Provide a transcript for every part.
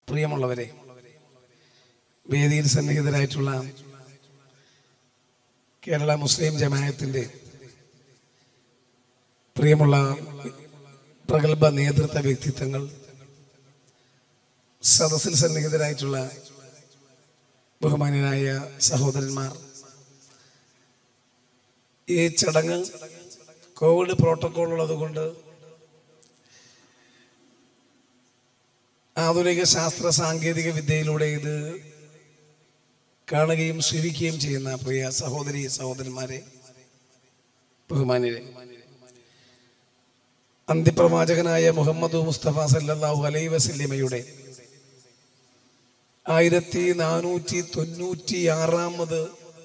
പ്രിയമുള്ളവരെ വേദിയിൽ സന്നിഹിതരായിട്ടുള്ള കേരള മുസ്ലിം ജമാഅത്തിന്റെ പ്രിയമുള്ള പ്രഗത്ഭ നേതൃത്വ വ്യക്തിത്വങ്ങൾ സദസ്സിൽ സന്നിഹിതരായിട്ടുള്ള ബഹുമാന്യനായ സഹോദരന്മാർ ഈ ചടങ്ങ് കോവിഡ് പ്രോട്ടോകോൾ ഉള്ളത് കൊണ്ട് ആധുനിക ശാസ്ത്ര സാങ്കേതിക വിദ്യയിലൂടെ ഇത് കാണുകയും ശ്രവിക്കുകയും ചെയ്യുന്ന പ്രിയ സഹോദരി സഹോദരന്മാരെ ബഹുമാന്യരെ അന്ത്യപ്രവാചകനായ മുഹമ്മദ് മുസ്തഫ സല്ലല്ലാഹു അലൈ വസല്യമയുടെ ആയിരത്തി നാനൂറ്റി തൊണ്ണൂറ്റി ആറാമത്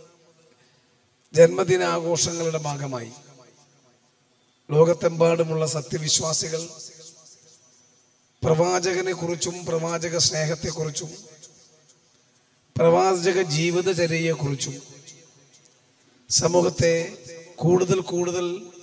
ജന്മദിനാഘോഷങ്ങളുടെ ഭാഗമായി ലോകത്തെമ്പാടുമുള്ള സത്യവിശ്വാസികൾ പ്രവാചകനെ കുറിച്ചും പ്രവാചക സ്നേഹത്തെക്കുറിച്ചും പ്രവാചക ജീവിതചര്യയെക്കുറിച്ചും സമൂഹത്തെ കൂടുതൽ കൂടുതൽ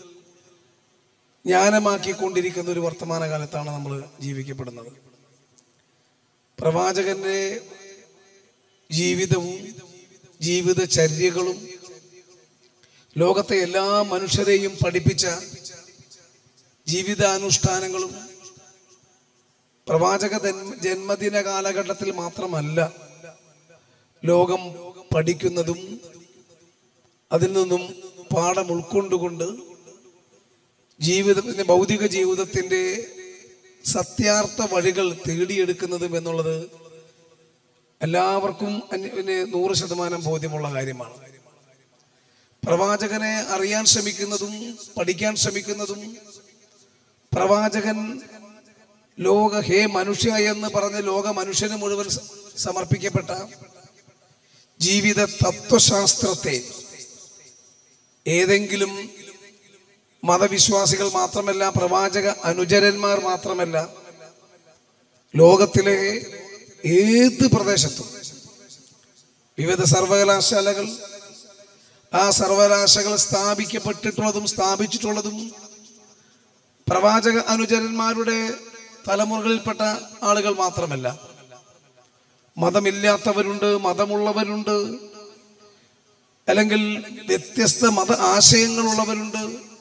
ജ്ഞാനമാക്കിക്കൊണ്ടിരിക്കുന്ന ഒരു വർത്തമാനകാലത്താണ് നമ്മൾ ജീവിക്കപ്പെടുന്നത് പ്രവാചകന്റെ ജീവിതവും ജീവിതചര്യകളും ലോകത്തെ എല്ലാ മനുഷ്യരെയും പഠിപ്പിച്ച ജീവിതാനുഷ്ഠാനങ്ങളും പ്രവാചക ജന്മ- ജന്മദിന കാലഘട്ടത്തിൽ മാത്രമല്ല ലോകം പഠിക്കുന്നതും അതിൽ നിന്നും പാഠം ഉൾക്കൊണ്ടുകൊണ്ട് ജീവിതത്തിന്റെ ഭൗതിക ജീവിതത്തിന്റെ സത്യാർത്ഥ വഴികൾ തേടിയെടുക്കുന്നതും എന്നുള്ളത് എല്ലാവർക്കും അന്യ- പിന്നെ നൂറ് ശതമാനം ബോധ്യമുള്ള കാര്യമാണ് പ്രവാചകനെ അറിയാൻ ശ്രമിക്കുന്നതും പഠിക്കാൻ ശ്രമിക്കുന്നതും പ്രവാചകൻ ലോക ഹേ മനുഷ്യ എന്ന് പറഞ്ഞ് ലോക മനുഷ്യന് മുഴുവൻ സ- സമർപ്പിക്കപ്പെട്ട ജീവിത തത്വശാസ്ത്രത്തെ ഏതെങ്കിലും മതവിശ്വാസികൾ മാത്രമല്ല പ്രവാചക അനുചരന്മാർ മാത്രമല്ല ലോകത്തിലെ ഏത് പ്രദേശത്തും വിവിധ സർവകലാശാലകൾ ആ സർവകലാശാലകൾ സ്ഥാപിക്കപ്പെട്ടിട്ടുള്ളതും സ്ഥാപിച്ചിട്ടുള്ളതും പ്രവാചക അനുചരന്മാരുടെ തലമുറകളിൽപ്പെട്ട ആളുകൾ മാത്രമല്ല മതമില്ലാത്തവരുണ്ട് മതമുള്ളവരുണ്ട് അല്ലെങ്കിൽ വ്യത്യസ്ത മത ആശയങ്ങളുള്ളവരുണ്ട്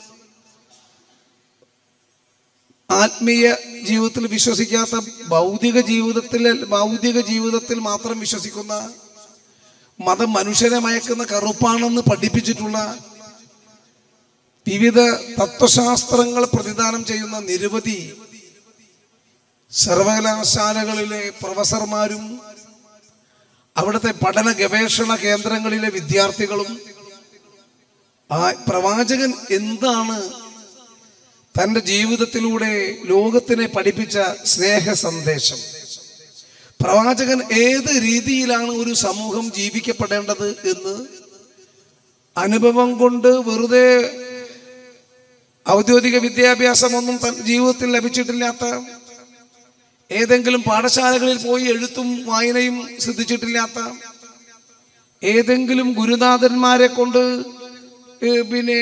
ആത്മീയ ജീവിതത്തിൽ വിശ്വസിക്കാത്ത ഭൗതിക ജീവിതത്തിൽ ഭൗതിക ജീവിതത്തിൽ മാത്രം വിശ്വസിക്കുന്ന മതം മനുഷ്യനെ മയക്കുന്ന കറുപ്പാണെന്ന് പഠിപ്പിച്ചിട്ടുള്ള വിവിധ തത്വശാസ്ത്രങ്ങൾ പ്രതിദാനം ചെയ്യുന്ന നിരവധി സർവകലാശാലകളിലെ പ്രൊഫസർമാരും അവിടുത്തെ പഠന ഗവേഷണ കേന്ദ്രങ്ങളിലെ വിദ്യാർത്ഥികളും ആ പ്രവാചകൻ എന്താണ് തൻ്റെ ജീവിതത്തിലൂടെ ലോകത്തിനെ പഠിപ്പിച്ച സ്നേഹ സന്ദേശം പ്രവാചകൻ ഏത് രീതിയിലാണ് ഒരു സമൂഹം ജീവിക്കപ്പെടേണ്ടത് എന്ന് അനുഭവം കൊണ്ട് വെറുതെ ഔദ്യോഗിക വിദ്യാഭ്യാസമൊന്നും തൻ ജീവിതത്തിൽ ലഭിച്ചിട്ടില്ലാത്ത ഏതെങ്കിലും പാഠശാലകളിൽ പോയി എഴുത്തും വായനയും സിദ്ധിച്ചിട്ടില്ലാത്ത ഏതെങ്കിലും ഗുരുനാഥന്മാരെ കൊണ്ട് ഏ, പിന്നെ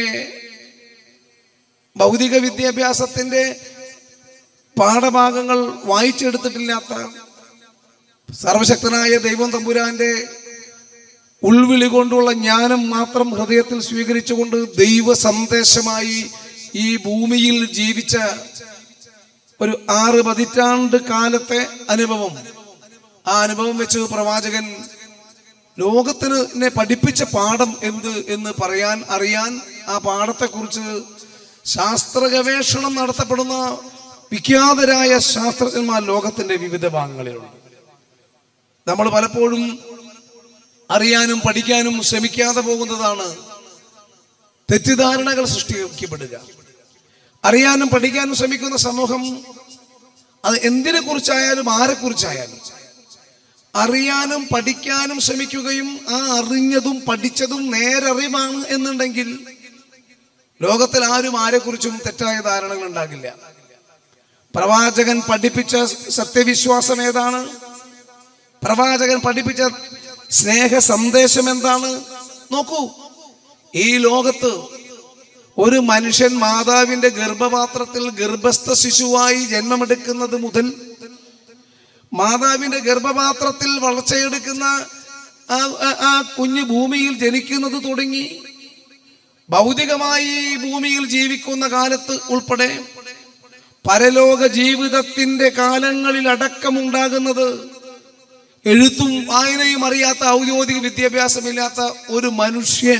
ഭൗതിക വിദ്യാഭ്യാസത്തിന്റെ പാഠഭാഗങ്ങൾ വായിച്ചെടുത്തിട്ടില്ലാത്ത സർവശക്തനായ ദൈവം തമ്പുരാന്റെ ഉൾവിളി കൊണ്ടുള്ള ജ്ഞാനം മാത്രം ഹൃദയത്തിൽ സ്വീകരിച്ചുകൊണ്ട് ദൈവ സന്ദേശമായി ഈ ഭൂമിയിൽ ജീവിച്ച ഒരു ആറ് പതിറ്റാണ്ട് കാലത്തെ അനുഭവം ആ അനുഭവം വെച്ച് പ്രവാചകൻ ലോകത്തിന് എന്നെ പഠിപ്പിച്ച പാഠം എന്ത് എന്ന് പറയാൻ അറിയാൻ ആ പാഠത്തെക്കുറിച്ച് ശാസ്ത്ര ഗവേഷണം നടത്തപ്പെടുന്ന വിഖ്യാതരായ ശാസ്ത്രജ്ഞന്മാർ ലോകത്തിന്റെ വിവിധ ഭാഗങ്ങളിലുണ്ട് നമ്മൾ പലപ്പോഴും അറിയാനും പഠിക്കാനും ശ്രമിക്കാതെ പോകുന്നതാണ് തെറ്റിദ്ധാരണകൾ സൃഷ്ടിക്കപ്പെടുക അറിയാനും പഠിക്കാനും ശ്രമിക്കുന്ന സമൂഹം അത് എന്തിനെ കുറിച്ചായാലും ആരെ കുറിച്ചായാലും അറിയാനും പഠിക്കാനും ശ്രമിക്കുകയും ആ അറിഞ്ഞതും പഠിച്ചതും നേരറിവാണ് എന്നുണ്ടെങ്കിൽ ലോകത്തിൽ ആരും ആരെക്കുറിച്ചും തെറ്റായ ധാരണകൾ ഉണ്ടാകില്ല പ്രവാചകൻ പഠിപ്പിച്ച സത്യവിശ്വാസം ഏതാണ് പ്രവാചകൻ പഠിപ്പിച്ച സ്നേഹ സന്ദേശം എന്താണ് നോക്കൂ ഈ ലോകത്ത് ഒരു മനുഷ്യൻ മാതാവിന്റെ ഗർഭപാത്രത്തിൽ ഗർഭസ്ഥ ശിശുവായി ജന്മമെടുക്കുന്നത് മുതൽ മാതാവിന്റെ ഗർഭപാത്രത്തിൽ വളർച്ചയെടുക്കുന്ന ആ ആ- ആ കുഞ്ഞ് ഭൂമിയിൽ ജനിക്കുന്നത് തുടങ്ങി ഭൗതികമായി ഈ ഭൂമിയിൽ ജീവിക്കുന്ന കാലത്ത് ഉൾപ്പെടെ പരലോക ജീവിതത്തിന്റെ കാലങ്ങളിൽ അടക്കമുണ്ടാകുന്നത് എഴുത്തും വായനയും അറിയാത്ത ഔദ്യോഗിക വിദ്യാഭ്യാസമില്ലാത്ത ഒരു മനുഷ്യൻ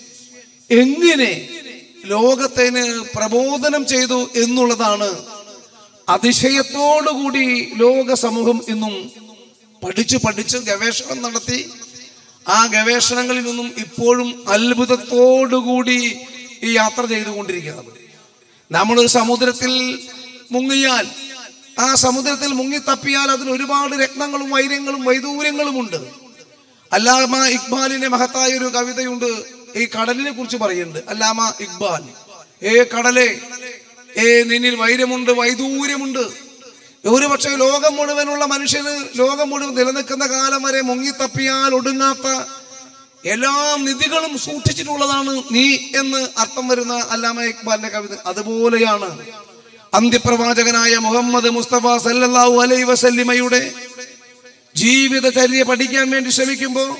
എങ്ങനെ ലോകത്തിന് പ്രബോധനം ചെയ്തു എന്നുള്ളതാണ് അതിശയത്തോടുകൂടി ലോക സമൂഹം ഇന്നും പഠിച്ചു പഠിച്ച് ഗവേഷണം നടത്തി ആ ഗവേഷണങ്ങളിൽ നിന്നും ഇപ്പോഴും അത്ഭുതത്തോടുകൂടി ഈ യാത്ര ചെയ്തുകൊണ്ടിരിക്കുന്നത് നമ്മളൊരു സമുദ്രത്തിൽ മുങ്ങിയാൽ ആ സമുദ്രത്തിൽ മുങ്ങിത്തപ്പിയാൽ അതിൽ ഒരുപാട് രത്നങ്ങളും വൈര്യങ്ങളും വൈദൂര്യങ്ങളുമുണ്ട് അല്ലാമ ഇക്ബാലിന്റെ മഹത്തായ ഒരു കവിതയുണ്ട് ഈ കടലിനെ കുറിച്ച് പറയുന്നുണ്ട് അല്ലാമ ഇക്ബാൽ ഏ കടലെ ഏ നിന്നിൽ വൈര്യമുണ്ട് വൈദൂര്യമുണ്ട് ഒരു പക്ഷേ ലോകം മുഴുവനുള്ള മനുഷ്യന് ലോകം മുഴുവൻ നിലനിൽക്കുന്ന കാലം വരെ മുങ്ങിത്തപ്പിയാൽ ഒടുങ്ങാത്ത എല്ലാ നിധികളും സൂക്ഷിച്ചിട്ടുള്ളതാണ് നീ എന്ന് അർത്ഥം വരുന്ന അല്ലാമ ഇക്ബാലിന്റെ കവിത അതുപോലെയാണ് അന്ത്യപ്രവാചകനായ മുഹമ്മദ് മുസ്തഫ സല്ലല്ലാഹു അലൈഹി വസല്ലിമയുടെ ജീവിതചര്യ പഠിക്കാൻ വേണ്ടി ശ്രമിക്കുമ്പോൾ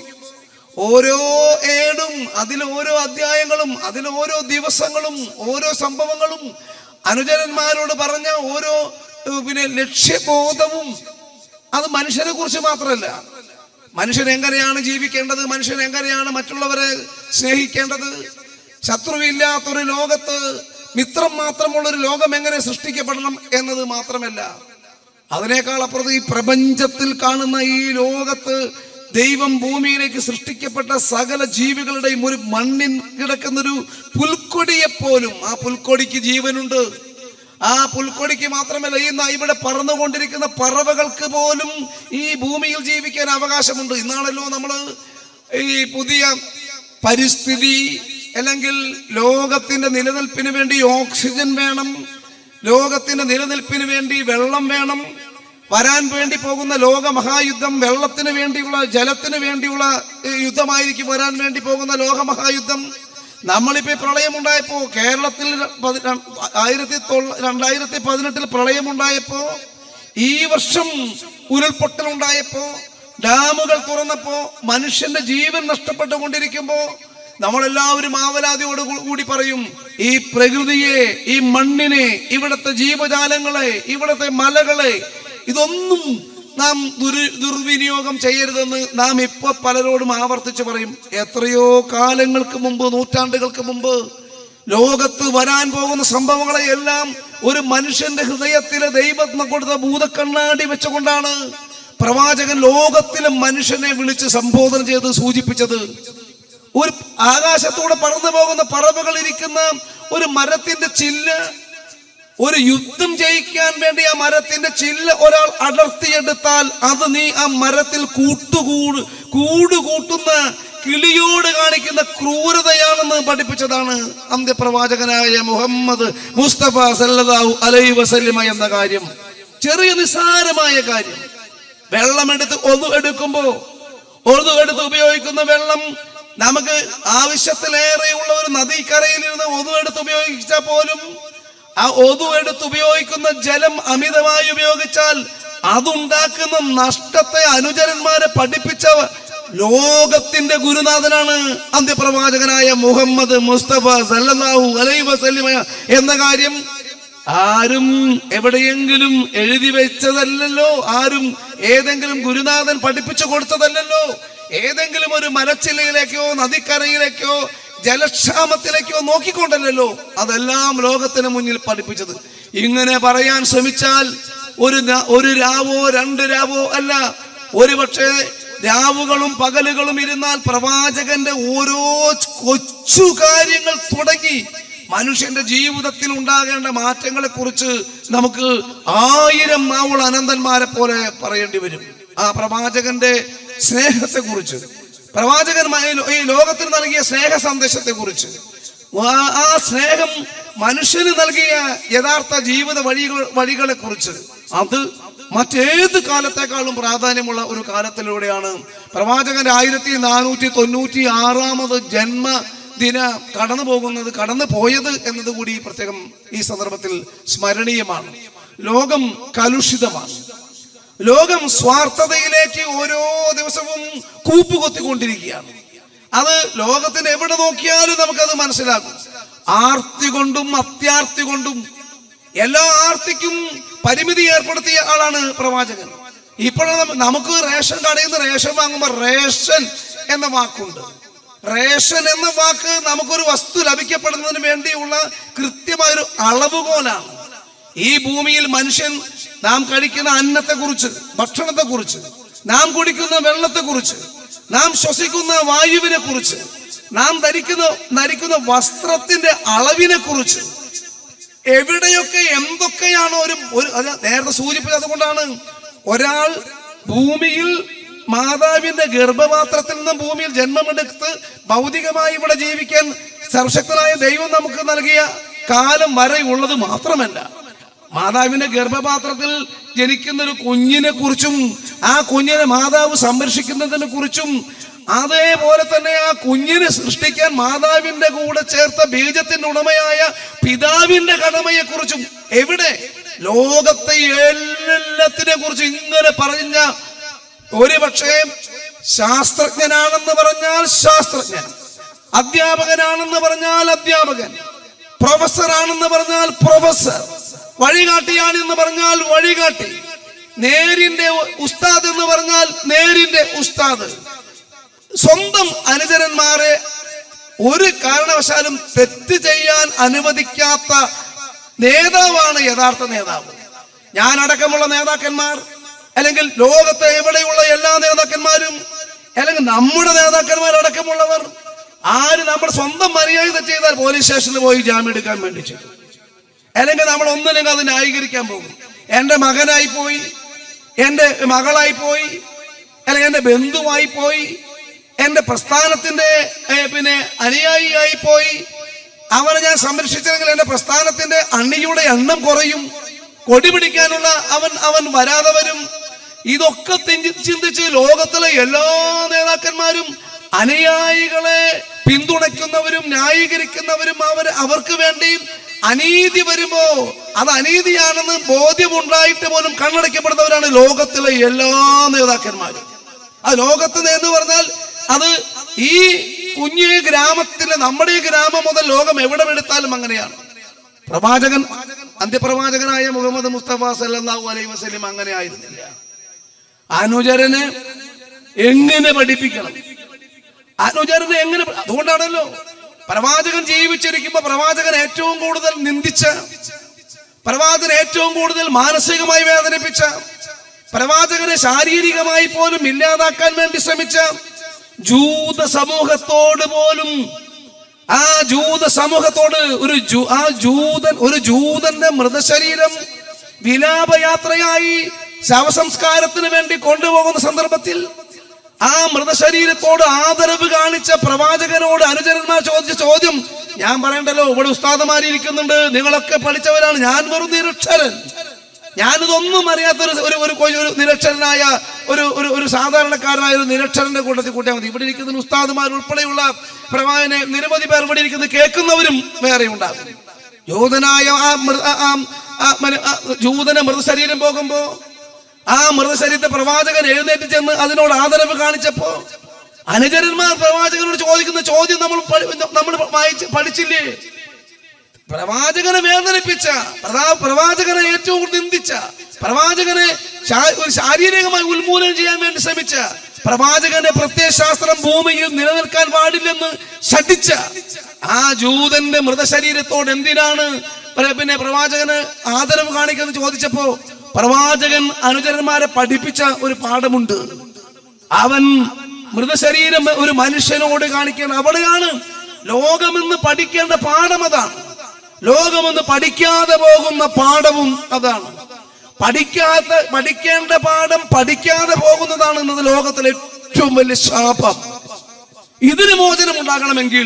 ഓരോ ഏടും അതിൽ ഓരോ അധ്യായങ്ങളും അതിൽ ഓരോ ദിവസങ്ങളും ഓരോ സംഭവങ്ങളും അനുചരന്മാരോട് പറഞ്ഞ ഓരോ ഏഹ്, പിന്നെ ലക്ഷ്യബോധവും അത് മനുഷ്യനെ കുറിച്ച് മാത്രമല്ല മനുഷ്യൻ എങ്ങനെയാണ് ജീവിക്കേണ്ടത് മനുഷ്യൻ എങ്ങനെയാണ് മറ്റുള്ളവരെ സ്നേഹിക്കേണ്ടത് ശത്രുവില്ലാത്തൊരു ലോകത്ത് മിത്രം മാത്രമുള്ള ഒരു ലോകം എങ്ങനെ സൃഷ്ടിക്കപ്പെടണം എന്നത് മാത്രമല്ല അതിനേക്കാൾ അപ്പുറത്ത് ഈ പ്രപഞ്ചത്തിൽ കാണുന്ന ഈ ലോകത്ത് ദൈവം ഭൂമിയിലേക്ക് സൃഷ്ടിക്കപ്പെട്ട സകല ജീവികളുടെയും ഒരു മണ്ണിൽ കിടക്കുന്നൊരു പുൽക്കൊടിയെ പോലും ആ പുൽക്കൊടിക്ക് ജീവനുണ്ട് ആ പുൽക്കൊടിക്ക് മാത്രമല്ല ഈ ന- ഇവിടെ പറന്നുകൊണ്ടിരിക്കുന്ന പറവകൾക്ക് പോലും ഈ ഭൂമിയിൽ ജീവിക്കാൻ അവകാശമുണ്ട് ഇന്നാണല്ലോ നമ്മൾ ഈ പുതിയ പരിസ്ഥിതി അല്ലെങ്കിൽ ലോകത്തിന്റെ നിലനിൽപ്പിന് വേണ്ടി ഓക്സിജൻ വേണം ലോകത്തിന്റെ നിലനിൽപ്പിന് വേണ്ടി വെള്ളം വേണം വരാൻ വേണ്ടി പോകുന്ന ലോക മഹായുദ്ധം വെള്ളത്തിന് വേണ്ടിയുള്ള ജലത്തിന് വേണ്ടിയുള്ള ഏ, യുദ്ധമായിരിക്കും വരാൻ വേണ്ടി പോകുന്ന ലോക മഹായുദ്ധം നമ്മളിപ്പോ ഈ പ്രളയമുണ്ടായപ്പോ കേരളത്തിൽ പതി- ര- ആയിരത്തി തൊള്ള രണ്ടായിരത്തി പതിനെട്ടിൽ പ്രളയമുണ്ടായപ്പോ ഈ വർഷം ഉരുൾപൊട്ടലുണ്ടായപ്പോ ഡാമുകൾ തുറന്നപ്പോ മനുഷ്യന്റെ ജീവൻ നഷ്ടപ്പെട്ടുകൊണ്ടിരിക്കുമ്പോ നമ്മളെല്ലാവരും ആവലാതിയോട് കൂ- കൂടി പറയും ഈ പ്രകൃതിയെ ഈ മണ്ണിനെ ഇവിടുത്തെ ജീവജാലങ്ങളെ ഇവിടുത്തെ മലകളെ ഇതൊന്നും നാം ദുരു ദുർവിനിയോഗം ചെയ്യരുതെന്ന് നാം ഇപ്പൊ പലരോടും ആവർത്തിച്ച് പറയും എത്രയോ കാലങ്ങൾക്ക് മുമ്പ് നൂറ്റാണ്ടുകൾക്ക് മുമ്പ് ലോകത്ത് വരാൻ പോകുന്ന സംഭവങ്ങളെ എല്ലാം ഒരു മനുഷ്യന്റെ ഹൃദയത്തിലെ ദൈവത്തിന് കൊടുത്ത ഭൂതക്കണ്ണാടി വെച്ചുകൊണ്ടാണ് പ്രവാചകൻ ലോകത്തിലെ മനുഷ്യനെ വിളിച്ച് സംബോധന ചെയ്ത് സൂചിപ്പിച്ചത് ഒരു ആകാശത്തൂടെ പറന്നു പോകുന്ന പറവകൾ ഇരിക്കുന്ന ഒരു മരത്തിന്റെ ചില്ല് ഒരു യുദ്ധം ജയിക്കാൻ വേണ്ടി ആ മരത്തിന്റെ ചില്ല് ഒരാൾ അടർത്തിയെടുത്താൽ അത് നീ ആ മരത്തിൽ കൂട്ടുകൂട് കൂട് കൂട്ടുന്ന കിളിയോട് കാണിക്കുന്ന ക്രൂരതയാണെന്ന് പഠിപ്പിച്ചതാണ് അന്ത്യപ്രവാചകനായ മുഹമ്മദ് മുസ്തഫ സല്ലല്ലാഹു അലൈഹി വസല്ലമ എന്ന കാര്യം ചെറിയ നിസ്സാരമായ കാര്യം വെള്ളമെടുത്ത് ഒതു എടുക്കുമ്പോ ഒതു എടുത്ത് ഉപയോഗിക്കുന്ന വെള്ളം നമുക്ക് ആവശ്യത്തിലേറെയുള്ള ഒരു നദിക്കരയിൽ ഇരുന്ന് ഒതു എടുത്ത് ഉപയോഗിച്ചാൽ പോലും ആ ഒതു എടുത്ത് ഉപയോഗിക്കുന്ന ജലം അമിതമായി ഉപയോഗിച്ചാൽ അതുണ്ടാക്കുന്ന നഷ്ടത്തെ അനുചരന്മാരെ പഠിപ്പിച്ച ലോകത്തിന്റെ ഗുരുനാഥനാണ് അന്ത്യപ്രവാചകനായ മുഹമ്മദ് മുസ്തഫ സല്ലല്ലാഹു അലൈഹി വസല്ലമ എന്ന കാര്യം ആരും എവിടെയെങ്കിലും എഴുതി വെച്ചതല്ലല്ലോ ആരും ഏതെങ്കിലും ഗുരുനാഥൻ പഠിപ്പിച്ചു കൊടുത്തതല്ലല്ലോ ഏതെങ്കിലും ഒരു മരച്ചില്ലയിലേക്കോ നദിക്കരയിലേക്കോ ജലക്ഷാമത്തിലേക്കോ നോക്കിക്കൊണ്ടല്ലോ അതെല്ലാം ലോകത്തിന് മുന്നിൽ പഠിപ്പിച്ചത് ഇങ്ങനെ പറയാൻ ശ്രമിച്ചാൽ ഒരു ന- ഒരു രാവോ രണ്ട് രാവോ അല്ല ഒരു പക്ഷേ രാവുകളും പകലുകളും ഇരുന്നാൽ പ്രവാചകന്റെ ഓരോ കൊച്ചു കാര്യങ്ങൾ തുടങ്ങി മനുഷ്യന്റെ ജീവിതത്തിൽ ഉണ്ടാകേണ്ട മാറ്റങ്ങളെ കുറിച്ച് നമുക്ക് ആയിരം നാവുള്ള അനന്തന്മാരെ പോലെ പറയേണ്ടി വരും ആ പ്രവാചകന്റെ സ്നേഹത്തെ കുറിച്ച് പ്രവാചകൻ മ- ഈ ലോകത്തിന് നൽകിയ സ്നേഹ സന്ദേശത്തെ കുറിച്ച് ആ സ്നേഹം മനുഷ്യന് നൽകിയ യഥാർത്ഥ ജീവിത വഴികൾ വഴികളെ കുറിച്ച് അത് മറ്റേത് കാലത്തെക്കാളും പ്രാധാന്യമുള്ള ഒരു കാലത്തിലൂടെയാണ് പ്രവാചകന്റെ ആയിരത്തി നാനൂറ്റി തൊണ്ണൂറ്റി ആറാമത് ജന്മദിന കടന്നു പോകുന്നത് കടന്നു പോയത് എന്നത് കൂടി പ്രത്യേകം ഈ സന്ദർഭത്തിൽ സ്മരണീയമാണ് ലോകം കലുഷിതമാണ് ലോകം സ്വാർത്ഥതയിലേക്ക് ഓരോ ദിവസവും കൂപ്പുകൊത്തിക്കൊണ്ടിരിക്കുകയാണ് അത് ലോകത്തിന് എവിടെ നോക്കിയാലും നമുക്കത് മനസ്സിലാകും ആർത്തി കൊണ്ടും അത്യാർത്തി കൊണ്ടും എല്ലാ ആർത്തിക്കും പരിമിതി ഏർപ്പെടുത്തിയ ആളാണ് പ്രവാചകൻ ഇപ്പോൾ നമുക്ക് റേഷൻ കടയിൽ നിന്ന് റേഷൻ വാങ്ങുമ്പോൾ റേഷൻ എന്ന വാക്കുണ്ട് റേഷൻ എന്ന വാക്ക് നമുക്കൊരു വസ്തു ലഭിക്കപ്പെടുന്നതിന് വേണ്ടിയുള്ള കൃത്യമായൊരു അളവുകോലാണ് ഈ ഭൂമിയിൽ മനുഷ്യൻ നാം കഴിക്കുന്ന അന്നത്തെ കുറിച്ച് ഭക്ഷണത്തെ കുറിച്ച് നാം കുടിക്കുന്ന വെള്ളത്തെ കുറിച്ച് നാം ശ്വസിക്കുന്ന വായുവിനെ കുറിച്ച് നാം ധരിക്കുന്ന ധരിക്കുന്ന വസ്ത്രത്തിന്റെ അളവിനെ കുറിച്ച് എവിടെയൊക്കെ എന്തൊക്കെയാണോ ഒരു ഒരു അത് നേരത്തെ സൂചിപ്പിച്ചത് അതുകൊണ്ടാണ് ഒരാൾ ഭൂമിയിൽ മാതാവിന്റെ ഗർഭപാത്രത്തിൽ നിന്ന് ഭൂമിയിൽ ജന്മമെടുത്ത് ഭൗതികമായി ഇവിടെ ജീവിക്കാൻ സർവശക്തനായ ദൈവം നമുക്ക് നൽകിയ കാലം വരെ ഉള്ളത് മാത്രമല്ല മാതാവിന്റെ ഗർഭപാത്രത്തിൽ ജനിക്കുന്ന ഒരു കുഞ്ഞിനെ കുറിച്ചും ആ കുഞ്ഞിനെ മാതാവ് സംരക്ഷിക്കുന്നതിനെ കുറിച്ചും അതേപോലെ തന്നെ ആ കുഞ്ഞിനെ സൃഷ്ടിക്കാൻ മാതാവിന്റെ കൂടെ ചേർത്ത ബീജത്തിന്റെ ഉടമയായ പിതാവിന്റെ കടമയെ കുറിച്ചും എവിടെ ലോകത്തെ എല്ലാത്തിനെ കുറിച്ച് ഇങ്ങനെ പറഞ്ഞ ഒരു പക്ഷേ ശാസ്ത്രജ്ഞനാണെന്ന് പറഞ്ഞാൽ ശാസ്ത്രജ്ഞൻ അധ്യാപകനാണെന്ന് പറഞ്ഞാൽ അധ്യാപകൻ പ്രൊഫസർ ആണെന്ന് പറഞ്ഞാൽ പ്രൊഫസർ വഴികാട്ടിയാണെന്ന് പറഞ്ഞാൽ വഴികാട്ടി നേരിന്റെ ഉസ്താദ് എന്ന് പറഞ്ഞാൽ നേരിന്റെ ഉസ്താദ് സ്വന്തം അനുചരന്മാരെ ഒരു കാരണവശാലും തെറ്റ് ചെയ്യാൻ അനുവദിക്കാത്ത നേതാവാണ് യഥാർത്ഥ നേതാവ് ഞാൻ അടക്കമുള്ള നേതാക്കന്മാർ അല്ലെങ്കിൽ ലോകത്തെ എവിടെയുള്ള എല്ലാ നേതാക്കന്മാരും അല്ലെങ്കിൽ നമ്മുടെ നേതാക്കന്മാർ അടക്കമുള്ളവർ ആര് നമ്മുടെ സ്വന്തം മര്യാദ തെറ്റ് ചെയ്താൽ പോലീസ് സ്റ്റേഷനിൽ പോയി ജാമ്യം എടുക്കാൻ വേണ്ടി ചെയ്തു അല്ലെങ്കിൽ നമ്മൾ ഒന്നില്ലെങ്കിൽ അത് ന്യായീകരിക്കാൻ പോകും എൻ്റെ മകനായി പോയി എൻ്റെ മകളായി പോയി അല്ലെങ്കിൽ എൻ്റെ ബന്ധുവായി പോയി എൻ്റെ പ്രസ്ഥാനത്തിന്റെ ഏ, പിന്നെ അനുയായിയായി പോയി അവനെ ഞാൻ സംരക്ഷിച്ചില്ലെങ്കിൽ എൻ്റെ പ്രസ്ഥാനത്തിന്റെ അണ്ണിയുടെ എണ്ണം കുറയും കൊടി പിടിക്കാനുള്ള അവൻ അവൻ വരാതെ വരും ഇതൊക്കെ തിഞ്ചി- ചിന്തിച്ച് ലോകത്തിലെ എല്ലാ നേതാക്കന്മാരും അനുയായികളെ പിന്തുണയ്ക്കുന്നവരും ന്യായീകരിക്കുന്നവരും അവർ അവർക്ക് വേണ്ടിയും അനീതി വരുമ്പോ അത് അനീതിയാണെന്ന് ബോധ്യമുണ്ടായിട്ട് പോലും കണ്ണടയ്ക്കപ്പെടുന്നവരാണ് ലോകത്തിലെ എല്ലാ നേതാക്കന്മാരും ആ ലോകത്ത് എന്ന് പറഞ്ഞാൽ അത് ഈ കുഞ്ഞു ഗ്രാമത്തിലെ നമ്മുടെ ഈ ഗ്രാമം മുതൽ ലോകം എവിടെ എടുത്താലും അങ്ങനെയാണ് പ്രവാചകൻ അന്ത്യപ്രവാചകനായ മുഹമ്മദ് മുസ്തഫ സല്ലല്ലാഹു അലൈഹി വസല്ലം അങ്ങനെ ആയിരുന്നില്ല അനുചരന് എങ്ങനെ പഠിപ്പിക്കണം അനുചരനെ എങ്ങനെ പ- അതുകൊണ്ടാണല്ലോ പ്രവാചകൻ ജീവിച്ചിരിക്കുമ്പോ പ്രവാചകൻ ഏറ്റവും കൂടുതൽ നിന്ദിച്ച പ്രവാചകൻ ഏറ്റവും കൂടുതൽ മാനസികമായി വേദനിപ്പിച്ച പ്രവാചകനെ ശാരീരികമായി പോലും ഇല്ലാതാക്കാൻ വേണ്ടി ശ്രമിച്ച ജൂത സമൂഹത്തോട് പോലും ആ ജൂത സമൂഹത്തോട് ഒരു ജൂ- ആ ജൂതൻ ഒരു ജൂതന്റെ മൃതശരീരം വിലാപയാത്രയായി ശവസംസ്കാരത്തിന് വേണ്ടി കൊണ്ടുപോകുന്ന സന്ദർഭത്തിൽ ആ മൃതശരീരത്തോട് ആദരവ് കാണിച്ച പ്രവാചകനോട് അനുചരന്മാർ ചോദിച്ച ചോദ്യം ഞാൻ പറയണ്ടല്ലോ ഇവിടെ ഉസ്താദമാരി ഇരിക്കുന്നുണ്ട് നിങ്ങളൊക്കെ പഠിച്ചവരാണ് ഞാൻ വെറും നിരക്ഷരൻ ഞാനിതൊന്നും അറിയാത്ത ഒരു ഒരു ഒരു കൊ- ഒരു നിരക്ഷരനായ ഒരു ഒരു ഒരു സാധാരണക്കാരനായ ഒരു നിരക്ഷരന്റെ കൂട്ടത്തിൽ കൂട്ടിയാൽ മതി ഇവിടെ ഇരിക്കുന്ന ഉസ്താദുമാർ ഉൾപ്പെടെയുള്ള പ്രവാചനെ നിരവധി പേർ ഇവിടെ ഇരിക്കുന്ന കേൾക്കുന്നവരും വേറെ ഉണ്ടാകും യോധനായ ആ മൃ- ആ- ആ- ആ മന- ആ ജൂതന മൃതശരീരം പോകുമ്പോ ആ മൃതശരീരത്തെ പ്രവാചകൻ എഴുന്നേറ്റ് ചെന്ന് അതിനോട് ആദരവ് കാണിച്ചപ്പോ അനുചരന്മാർ പ്രവാചകനോട് ചോദിക്കുന്ന ചോദ്യം നമ്മൾ പഠി- നമ്മൾ വായിച്ച് പഠിച്ചില്ലേ പ്രവാചകനെ വേദനിപ്പിച്ച പ്രധാ- പ്രവാചകനെ ഏറ്റവും കൂടുതൽ നിന്ദിച്ച പ്രവാചകനെ ശാ- ഒരു ശാരീരികമായി ഉന്മൂലനം ചെയ്യാൻ വേണ്ടി ശ്രമിച്ച പ്രവാചകന്റെ പ്രത്യയശാസ്ത്രം ഭൂമിയിൽ നിലനിൽക്കാൻ പാടില്ലെന്ന് ശഠിച്ച ആ ജൂതന്റെ മൃതശരീരത്തോട് എന്തിനാണ് പ്ര- പിന്നെ പ്രവാചകന് ആദരവ് കാണിക്കുന്നത് ചോദിച്ചപ്പോ പ്രവാചകൻ അനുചരന്മാരെ പഠിപ്പിച്ച ഒരു പാഠമുണ്ട് അവൻ മൃതശരീരം ഒരു മനുഷ്യനോട് കാണിക്കണം അവിടെയാണ് ലോകമെന്ന് പഠിക്കേണ്ട പാഠം അതാണ് ലോകമെന്ന് പഠിക്കാതെ പോകുന്ന പാഠവും അതാണ് പഠിക്കാത്ത പഠിക്കേണ്ട പാഠം പഠിക്കാതെ പോകുന്നതാണ് ഇന്നത് ലോകത്തിലെ ഏറ്റവും വലിയ ശാപം ഇതിന് മോചനം ഉണ്ടാകണമെങ്കിൽ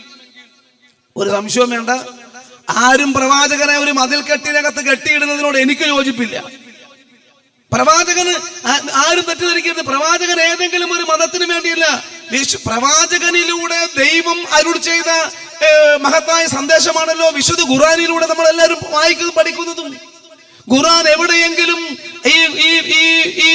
ഒരു സംശയവും വേണ്ട ആരും പ്രവാചകനെ ഒരു മതിൽ കെട്ടിനകത്ത് കെട്ടിയിടുന്നതിനോട് എനിക്ക് യോജിപ്പില്ല പ്രവാചകന് ആ- ആരും തെറ്റിദ്ധരിക്കരുത് പ്രവാചകൻ ഏതെങ്കിലും ഒരു മതത്തിന് വേണ്ടിയല്ല വിശു പ്രവാചകനിലൂടെ ദൈവം അരുൾ ചെയ്ത ഏ, മഹത്തായ സന്ദേശമാണല്ലോ വിശുദ്ധ ഖുറാനിലൂടെ നമ്മൾ എല്ലാവരും വായിക്കുന്നതും പഠിക്കുന്നതും ഖുറാൻ എവിടെയെങ്കിലും ഈ ഈ ഈ ഈ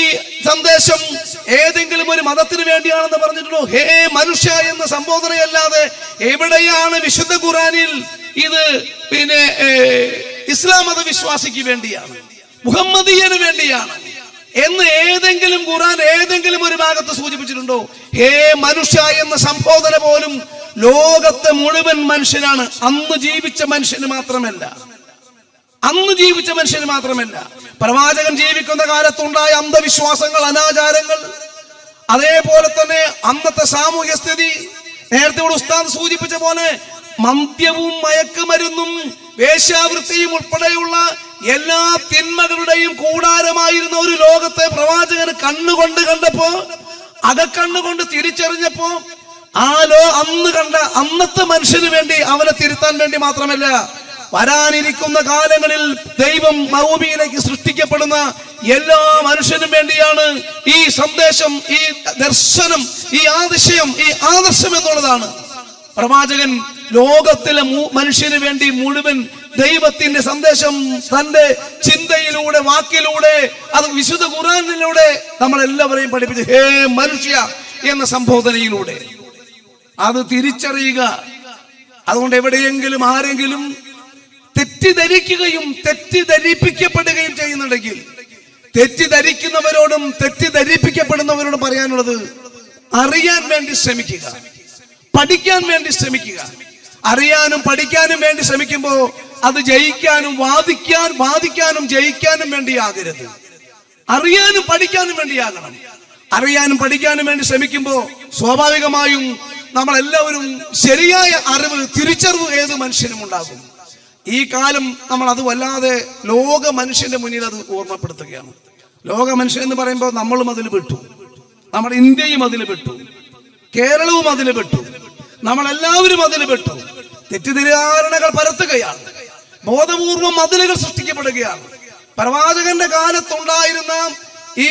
സന്ദേശം ഏതെങ്കിലും ഒരു മതത്തിന് വേണ്ടിയാണെന്ന് പറഞ്ഞിട്ടുള്ളൂ ഹേ മനുഷ്യ എന്ന സംബോധനയല്ലാതെ എവിടെയാണ് വിശുദ്ധ ഖുറാനിൽ ഇത് പിന്നെ ഏ, ഇസ്ലാം മത വിശ്വാസിക്ക് വേണ്ടിയാണ് മുഹമ്മദീയന് വേണ്ടിയാണ് എന്ന് ഏതെങ്കിലും ഖുറാൻ ഏതെങ്കിലും ഒരു ഭാഗത്ത് സൂചിപ്പിച്ചിട്ടുണ്ടോ ഹേ മനുഷ്യ എന്ന സംബോധന പോലും ലോകത്തെ മുഴുവൻ മനുഷ്യനാണ് അന്ന് ജീവിച്ച മനുഷ്യന് മാത്രമല്ല അന്ന് ജീവിച്ച മനുഷ്യന് മാത്രമല്ല പ്രവാചകൻ ജീവിക്കുന്ന കാലത്തുണ്ടായ അന്ധവിശ്വാസങ്ങൾ അനാചാരങ്ങൾ അതേപോലെ തന്നെ അന്നത്തെ സാമൂഹ്യ സ്ഥിതി നേരത്തെ ഇവിടെ ഉസ്താദ് സൂചിപ്പിച്ച പോലെ മദ്യവും മയക്കുമരുന്നും വേശ്യാവൃത്തിയും ഉൾപ്പെടെയുള്ള എല്ലാ തിന്മകളുടെയും കൂടാരമായിരുന്ന ഒരു ലോകത്തെ പ്രവാചകന് കണ്ണുകൊണ്ട് കണ്ടപ്പോ അകക്കണ്ണുകൊണ്ട് തിരിച്ചറിഞ്ഞപ്പോ ആ ലോ അന്ന് കണ്ട അന്നത്തെ മനുഷ്യന് വേണ്ടി അവനെ തിരുത്താൻ വേണ്ടി മാത്രമല്ല വരാനിരിക്കുന്ന കാലങ്ങളിൽ ദൈവം ഭൂമിയിലേക്ക് സൃഷ്ടിക്കപ്പെടുന്ന എല്ലാ മനുഷ്യനും വേണ്ടിയാണ് ഈ സന്ദേശം ഈ ദർശനം ഈ ആദർശയം ഈ ആദർശം എന്നുള്ളതാണ് പ്രവാചകൻ ലോകത്തിലെ മു- മനുഷ്യന് വേണ്ടി മുഴുവൻ ദൈവത്തിന്റെ സന്ദേശം തന്റെ ചിന്തയിലൂടെ വാക്കിലൂടെ അത് വിശുദ്ധ ഖുറാനിലൂടെ നമ്മളെല്ലാവരെയും പഠിപ്പിച്ചു ഹേ മനുഷ്യ എന്ന സംബോധനയിലൂടെ അത് തിരിച്ചറിയുക അതുകൊണ്ട് എവിടെയെങ്കിലും ആരെങ്കിലും തെറ്റിദ്ധരിക്കുകയും തെറ്റിദ്ധരിപ്പിക്കപ്പെടുകയും ചെയ്യുന്നുണ്ടെങ്കിൽ തെറ്റിദ്ധരിക്കുന്നവരോടും തെറ്റിദ്ധരിപ്പിക്കപ്പെടുന്നവരോടും പറയാനുള്ളത് അറിയാൻ വേണ്ടി ശ്രമിക്കുക പഠിക്കാൻ വേണ്ടി ശ്രമിക്കുക അറിയാനും പഠിക്കാനും വേണ്ടി ശ്രമിക്കുമ്പോൾ അത് ജയിക്കാനും വാദിക്കാൻ വാദിക്കാനും ജയിക്കാനും വേണ്ടിയാകരുത് അറിയാനും പഠിക്കാനും വേണ്ടിയാകണം അറിയാനും പഠിക്കാനും വേണ്ടി ശ്രമിക്കുമ്പോൾ സ്വാഭാവികമായും നമ്മളെല്ലാവരും ശരിയായ അറിവ് തിരിച്ചറിവ് ഏത് മനുഷ്യനും ഉണ്ടാകും ഈ കാലം നമ്മൾ അത് വല്ലാതെ ലോക മനുഷ്യന്റെ മുന്നിൽ അത് ഓർമ്മപ്പെടുത്തുകയാണ് ലോക മനുഷ്യൻ എന്ന് പറയുമ്പോൾ നമ്മളും അതിൽ പെട്ടു നമ്മുടെ ഇന്ത്യയും അതിൽ പെട്ടു കേരളവും അതിൽ പെട്ടു നമ്മളെല്ലാവരും അതിൽ പെട്ടു തെറ്റിദ്ധാരണകൾ പരത്തുകയാണ് ബോധപൂർവം മതിലുകൾ സൃഷ്ടിക്കപ്പെടുകയാണ് പ്രവാചകന്റെ കാലത്തുണ്ടായിരുന്ന ഈ